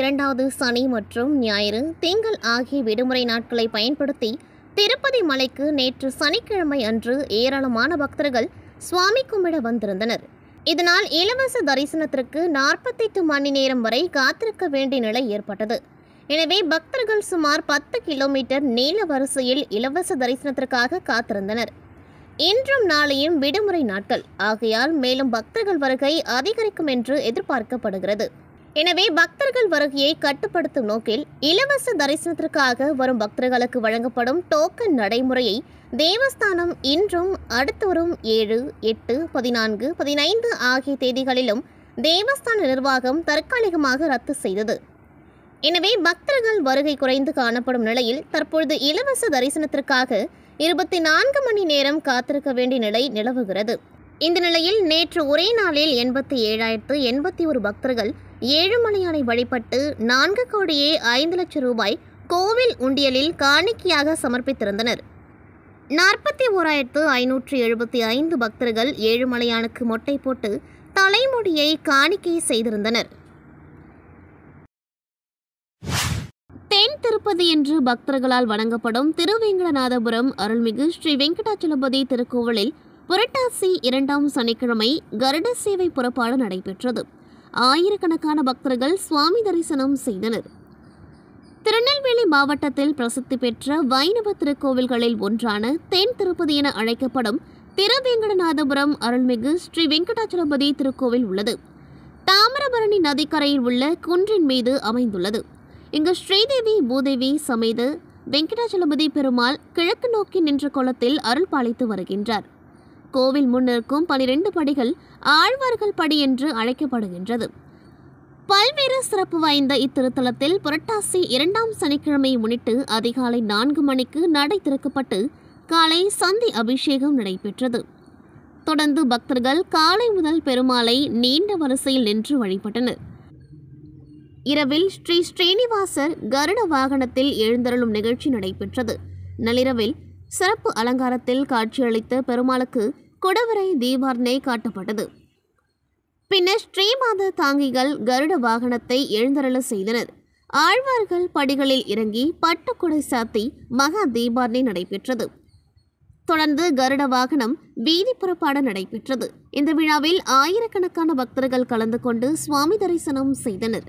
இரண்டாவது சனி மற்றும் ஞாயிறு திங்கள் ஆகிய விடுமுறை நாட்களை பயன்படுத்தி திருப்பதி மலைக்கு நேற்று சனிக்கிழமை அன்று ஏராளமான பக்தர்கள் சுவாமி கும்பிட வந்திருந்தனர் இதனால் இலவச தரிசனத்திற்கு நாற்பத்தெட்டு மணி நேரம் வரை காத்திருக்க வேண்டிய நிலை ஏற்பட்டது எனவே பக்தர்கள் சுமார் பத்து கிலோமீட்டர் நீள வரிசையில் இலவச தரிசனத்திற்காக காத்திருந்தனர் இன்றும் நாளையும் விடுமுறை நாட்கள் ஆகையால் மேலும் பக்தர்கள் வருகை அதிகரிக்கும் என்று எதிர்பார்க்கப்படுகிறது எனவே பக்தர்கள் வருகையை கட்டுப்படுத்தும் நோக்கில் இலவச தரிசனத்திற்காக வரும் பக்தர்களுக்கு வழங்கப்படும் டோக்கன் நடைமுறையை தேவஸ்தானம் இன்றும் அடுத்து வரும் ஏழு எட்டு பதினான்கு பதினைந்து ஆகிய தேதிகளிலும் தேவஸ்தான நிர்வாகம் தற்காலிகமாக ரத்து செய்தது எனவே பக்தர்கள் வருகை குறைந்து காணப்படும் நிலையில் தற்பொழுது இலவச தரிசனத்திற்காக இருபத்தி நான்கு மணி நேரம் காத்திருக்க வேண்டிய நிலை நிலவுகிறது இந்த நிலையில் நேற்று ஒரே நாளில் எண்பத்தி ஏழாயிரத்து எண்பத்தி ஒரு பக்தர்கள் ஏழுமலையானை வழிபட்டு நான்கு கோடியே ஐந்து லட்சம் ரூபாய் கோவில் உண்டியலில் காணிக்கையாக சமர்ப்பித்திருந்தனர் நாற்பத்தி ஓராயிரத்து ஐநூற்று எழுபத்தி ஐந்து பக்தர்கள் ஏழுமலையானுக்கு மொட்டை போட்டு தலைமுடியை காணிக்கை செய்திருந்தனர் தென் திருப்பதி என்று பக்தர்களால் வணங்கப்படும் திருவேங்கடநாதபுரம் அருள்மிகு ஸ்ரீ வெங்கடாச்சலபதி திருக்கோவிலில் புரட்டாசி இரண்டாம் சனிக்கிழமை கருட சேவை புறப்பாடு நடைபெற்றது ஆயிரக்கணக்கான பக்தர்கள் சுவாமி தரிசனம் செய்தனர் திருநெல்வேலி மாவட்டத்தில் பிரசித்தி பெற்ற வைணவ திருக்கோவில்களில் ஒன்றான தென் திருப்பதி என அழைக்கப்படும் திருவேங்கடநாதபுரம் அருள்மிகு ஸ்ரீ வெங்கடாச்சலபதி திருக்கோவில் உள்ளது தாமிரபரணி நதிக்கரையில் உள்ள குன்றின் மீது அமைந்துள்ளது இங்கு ஸ்ரீதேவி பூதேவி சமேத வெங்கடாச்சலபதி பெருமாள் கிழக்கு நோக்கி நின்ற கோலத்தில் அருள் பாலித்து வருகின்றார் கோவில் முன் இருக்கும் பனிரெண்டு படிகள் ஆழ்வார்கள் படி என்று அழைக்கப்படுகின்றது பல்வேறு சிறப்பு வாய்ந்த இத்திருத்தலத்தில் புரட்டாசி இரண்டாம் சனிக்கிழமை முன்னிட்டு அதிகாலை நான்கு மணிக்கு நடை திறக்கப்பட்டு காலை சந்தி அபிஷேகம் நடைபெற்றது தொடர்ந்து பக்தர்கள் காலை முதல் பெருமாளை நீண்ட வரிசையில் நின்று வழிபட்டனர் இரவில் ஸ்ரீ ஸ்ரீனிவாசர் கருட வாகனத்தில் எழுந்தருளும் நிகழ்ச்சி நடைபெற்றது நள்ளிரவில் சிறப்பு அலங்காரத்தில் காட்சியளித்த பெருமாளுக்கு குடவரை தீபார்ணை காட்டப்பட்டது பின்னர் ஸ்ரீமாத தாங்கிகள் கருட வாகனத்தை எழுந்தருள செய்தனர் ஆழ்வார்கள் படிகளில் இறங்கி பட்டுக்குடை சாத்தி மகா தீபார்ணை நடைபெற்றது தொடர்ந்து கருட வாகனம் வீதி புறப்பாடு நடைபெற்றது இந்த விழாவில் ஆயிரக்கணக்கான பக்தர்கள் கலந்து கொண்டு சுவாமி தரிசனம் செய்தனர்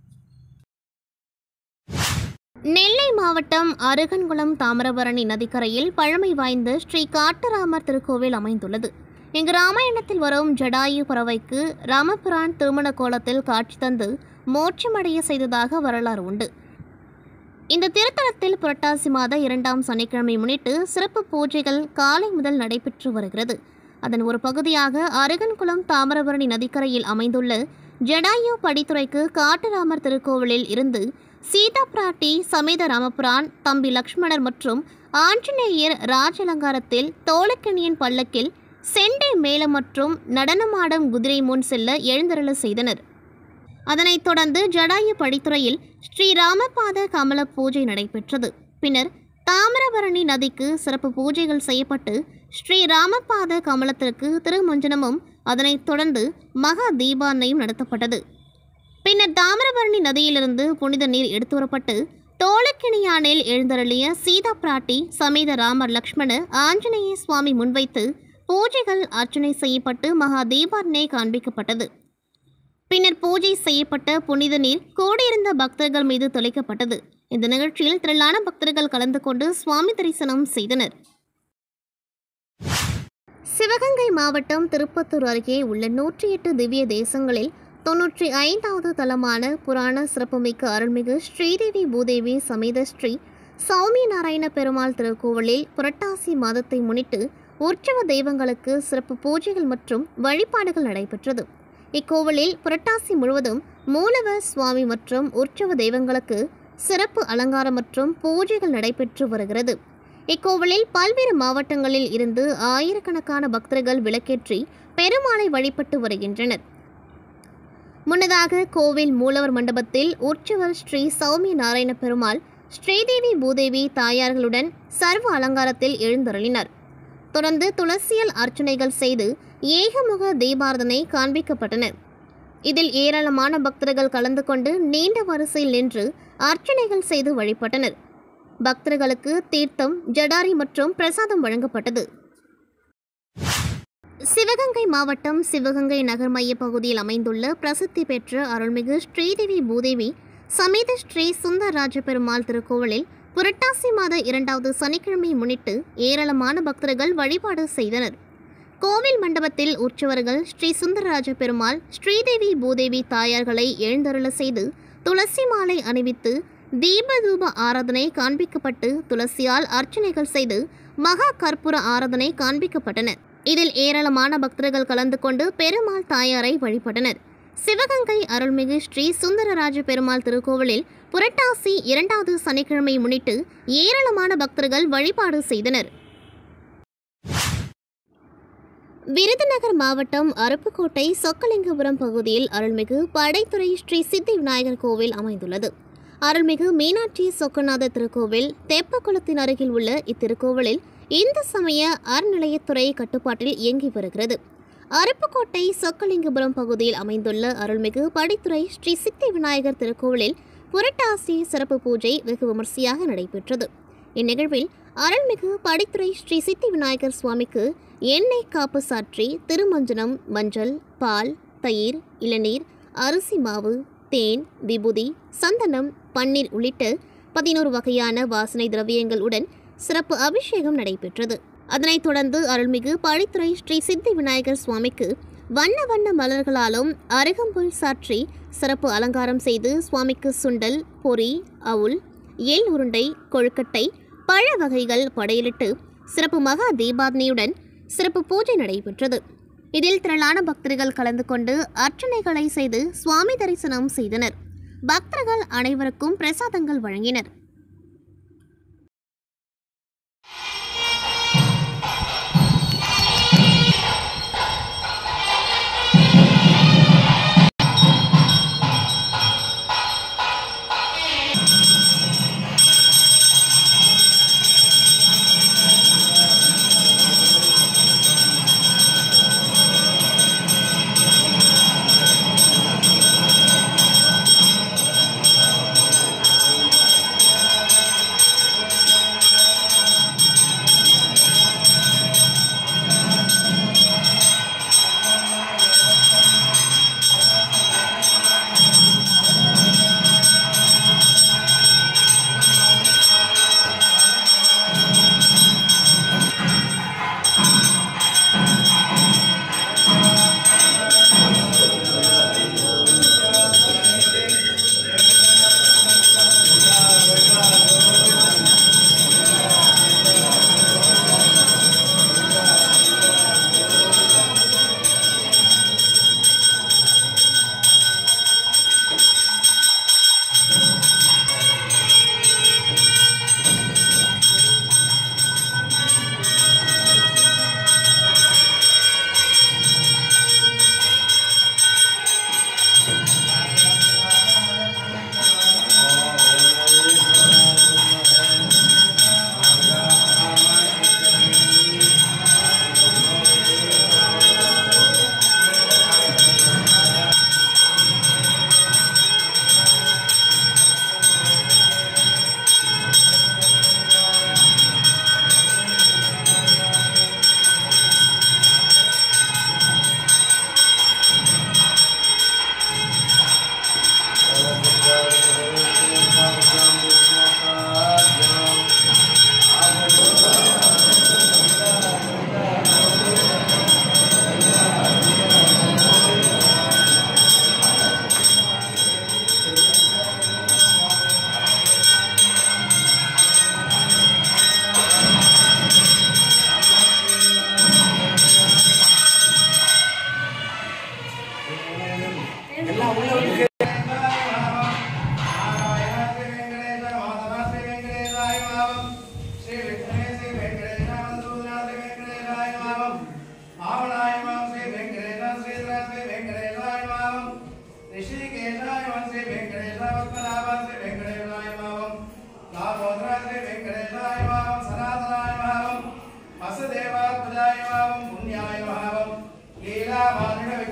நெல்லை மாவட்டம் அருகன்குளம் தாமிரபரணி நதிக்கரையில் பழமை வாய்ந்த ஸ்ரீ காட்டராமர் திருக்கோவில் அமைந்துள்ளது இங்கு ராமாயணத்தில் வரும் ஜடாயு பறவைக்கு ராமபிரான் திருமண கோலத்தில் காட்சி தந்து மோட்சமடைய செய்ததாக வரலாறு உண்டு இந்த திருத்தலத்தில் புரட்டாசி மாத இரண்டாம் சனிக்கிழமை முன்னிட்டு சிறப்பு பூஜைகள் காலை முதல் நடைபெற்று வருகிறது அதன் ஒரு பகுதியாக அருகன்குளம் தாமிரபரணி நதிக்கரையில் அமைந்துள்ள ஜடாயு படித்துறைக்கு காட்டுராமர் திருக்கோவிலில் இருந்து சீதா பிராட்டி சமேத ராமபுரான் தம்பி லக்ஷ்மணர் மற்றும் ஆஞ்சநேயர் ராஜலங்காரத்தில் தோளக்கணியின் பல்லக்கில் செண்டை மேளம் மற்றும் நடனமாடும் குதிரை முன் செல்ல எழுந்தருள செய்தனர் அதனைத் தொடர்ந்து ஜடாயு படித்துறையில் ஸ்ரீ ராமபாத கமல பூஜை நடைபெற்றது பின்னர் தாமிரபரணி நதிக்கு சிறப்பு பூஜைகள் செய்யப்பட்டு ஸ்ரீ ராமபாத கமலத்திற்கு திருமஞ்சனமும் அதனைத் தொடர்ந்து மகா தீபாரணையும் நடத்தப்பட்டது பின்னர் தாமிரபரணி நதியிலிருந்து புனித நீர் எடுத்து வரப்பட்டு தோளக்கிணியானில் எழுந்தருளிய சீதா பிராட்டி சமேத ராமர் லக்ஷ்மண ஆஞ்சநேய சுவாமி முன்வைத்து பூஜைகள் அர்ச்சனை செய்யப்பட்டு மகா தீபாரணை காண்பிக்கப்பட்டது பின்னர் பூஜை செய்யப்பட்ட புனித நீர் கூடியிருந்த பக்தர்கள் மீது தெளிக்கப்பட்டது இந்த நிகழ்ச்சியில் திரளான பக்தர்கள் கலந்து கொண்டு சுவாமி தரிசனம் செய்தனர் சிவகங்கை மாவட்டம் திருப்பத்தூர் அருகே உள்ள நூற்றி எட்டு திவ்ய தேசங்களில் தொன்னூற்றி ஐந்தாவது தலமான புராண சிறப்புமிக்க அருள்மிகு ஸ்ரீதேவி பூதேவி சமேத ஸ்ரீ சௌமிய நாராயண பெருமாள் திருக்கோவிலில் புரட்டாசி மாதத்தை முன்னிட்டு உற்சவ தெய்வங்களுக்கு சிறப்பு பூஜைகள் மற்றும் வழிபாடுகள் நடைபெற்றது இக்கோவிலில் புரட்டாசி முழுவதும் மூலவர் சுவாமி மற்றும் உற்சவ தெய்வங்களுக்கு சிறப்பு அலங்காரம் மற்றும் பூஜைகள் நடைபெற்று வருகிறது இக்கோவிலில் பல்வேறு மாவட்டங்களில் இருந்து ஆயிரக்கணக்கான பக்தர்கள் விளக்கேற்றி பெருமாளை வழிபட்டு வருகின்றனர் முன்னதாக கோவில் மூலவர் மண்டபத்தில் உற்சவர் ஸ்ரீ சௌமிய நாராயண பெருமாள் ஸ்ரீதேவி பூதேவி தாயார்களுடன் சர்வ அலங்காரத்தில் எழுந்தருளினர் தொடர்ந்து துளசியல் அர்ச்சனைகள் செய்து ஏகமுக தீபாரதனை காண்பிக்கப்பட்டன இதில் ஏராளமான பக்தர்கள் கலந்து கொண்டு நீண்ட வரிசையில் நின்று அர்ச்சனைகள் செய்து வழிபட்டனர் பக்தர்களுக்கு தீர்த்தம் ஜடாரி மற்றும் பிரசாதம் வழங்கப்பட்டது சிவகங்கை மாவட்டம் சிவகங்கை நகர் மைய பகுதியில் அமைந்துள்ள பிரசித்தி பெற்ற அருள்மிகு ஸ்ரீதேவி பூதேவி சமேத ஸ்ரீ சுந்தரராஜ பெருமாள் திருக்கோவிலில் புரட்டாசி மாத இரண்டாவது சனிக்கிழமை முன்னிட்டு ஏராளமான பக்தர்கள் வழிபாடு செய்தனர் கோவில் மண்டபத்தில் உற்சவர்கள் ஸ்ரீ சுந்தரராஜ பெருமாள் ஸ்ரீதேவி பூதேவி தாயார்களை எழுந்தருள செய்து துளசி மாலை அணிவித்து தீபதூப ஆராதனை காண்பிக்கப்பட்டு துளசியால் அர்ச்சனைகள் செய்து மகா கற்பூர ஆராதனை காண்பிக்கப்பட்டன இதில் ஏராளமான பக்தர்கள் கலந்து கொண்டு பெருமாள் தாயாரை வழிபட்டனர் சிவகங்கை அருள்மிகு ஸ்ரீ சுந்தரராஜ பெருமாள் திருக்கோவிலில் புரட்டாசி இரண்டாவது சனிக்கிழமை முன்னிட்டு ஏராளமான பக்தர்கள் வழிபாடு செய்தனர் விருதுநகர் மாவட்டம் அருப்புக்கோட்டை சொக்கலிங்கபுரம் பகுதியில் அருள்மிகு படைத்துறை ஸ்ரீ சித்தி விநாயகர் கோவில் அமைந்துள்ளது அருள்மிகு மீனாட்சி சொக்கநாத திருக்கோவில் தெப்பக்குளத்தின் அருகில் உள்ள இத்திருக்கோவிலில் இந்து சமய அறநிலையத்துறை கட்டுப்பாட்டில் இயங்கி வருகிறது அருப்புக்கோட்டை சொக்கலிங்கபுரம் பகுதியில் அமைந்துள்ள அருள்மிகு படித்துறை ஸ்ரீ சித்தி விநாயகர் திருக்கோவிலில் புரட்டாசி சிறப்பு பூஜை வெகு விமர்சையாக நடைபெற்றது இந்நிகழ்வில் அருள்மிகு படித்துறை ஸ்ரீ சித்தி விநாயகர் சுவாமிக்கு எண்ணெய் காப்பு சாற்றி திருமஞ்சனம் மஞ்சள் பால் தயிர் இளநீர் அரிசி மாவு தேன் விபூதி சந்தனம் பன்னீர் உள்ளிட்ட பதினோரு வகையான வாசனை திரவியங்களுடன் சிறப்பு அபிஷேகம் நடைபெற்றது அதனைத் தொடர்ந்து அருள்மிகு பழித்துறை ஸ்ரீ சித்தி விநாயகர் சுவாமிக்கு வண்ண வண்ண மலர்களாலும் அருகம்புல் சாற்றி சிறப்பு அலங்காரம் செய்து சுவாமிக்கு சுண்டல் பொரி அவுல் எள் உருண்டை கொழுக்கட்டை பழ வகைகள் படையிலிட்டு சிறப்பு மகா தீபாவளியுடன் சிறப்பு பூஜை நடைபெற்றது இதில் திரளான பக்தர்கள் கலந்து கொண்டு அர்ச்சனைகளை செய்து சுவாமி தரிசனம் செய்தனர் பக்தர்கள் அனைவருக்கும் பிரசாதங்கள் வழங்கினர்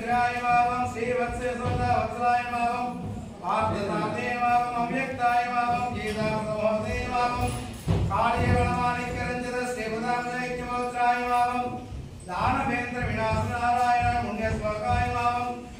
शिवाय मावं श्रीवत्से सुंदर वत्सलाय मावं पार्थसाते मावं अव्यक्ताय मावं गीतामृतमहोदे मावं कालीयवनमाणिक्यरञ्जित श्रीपदामदैक्यमोत्राय मावं दानवेन्द्र विनाशनारायण पुण्यस्वकाय मावं